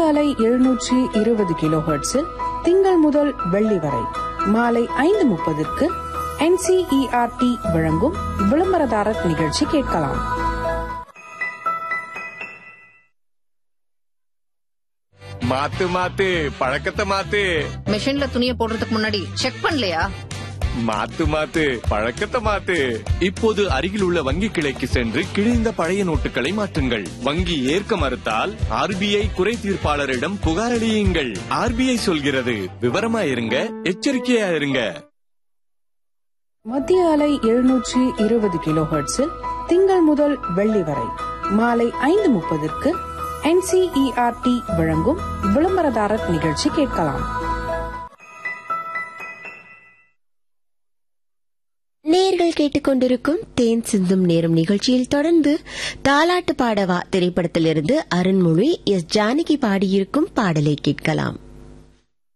அலை எழுநூற்றி இருபது கிலோ ஹெர்ட்ஸில் திங்கள் முதல் வெள்ளி வரை மாலை ஐந்து முப்பதுக்கு என்சிஇஆர்டி வழங்கும் விளம்பரதாரர் நிகழ்ச்சி கேட்கலாம் மாத்து மாத்து பழக்கத்தை மாத்து மிஷின்ல துணியை போடுறதுக்கு முன்னாடி செக் பண்ணலையா மாத்து மாத்து பழக்கத்தை மாத்து இப்போது அருகில் உள்ள வங்கி கிளைக்கு சென்று கிழிந்த பழைய நோட்டுகளை மாற்றுங்கள் வங்கி ஏற்க மறுத்தால் ஆர்பிஐ குறை தீர்ப்பாளரிடம் புகாரளியுங்கள் ஆர்பிஐ சொல்கிறது விவரமா இருங்க எச்சரிக்கையா இருங்க மத்திய அலை எழுநூற்றி இருபது கிலோ ஹெர்ட்ஸில் திங்கள் முதல் வெள்ளி வரை மாலை ஐந்து முப்பதுக்கு என்சிஇஆர்டி வழங்கும் விளம்பரதாரர் நிகழ்ச்சி கேட்கலாம் நேர்கள் கேட்டுக்கொண்டிருக்கும் தேன் சிந்தும் நேரம் நிகழ்ச்சியில் தொடர்ந்து தாலாட்டு பாடவா திரைப்படத்திலிருந்து அருண்மொழி எஸ் ஜானகி பாடியிருக்கும் பாடலை கேட்கலாம்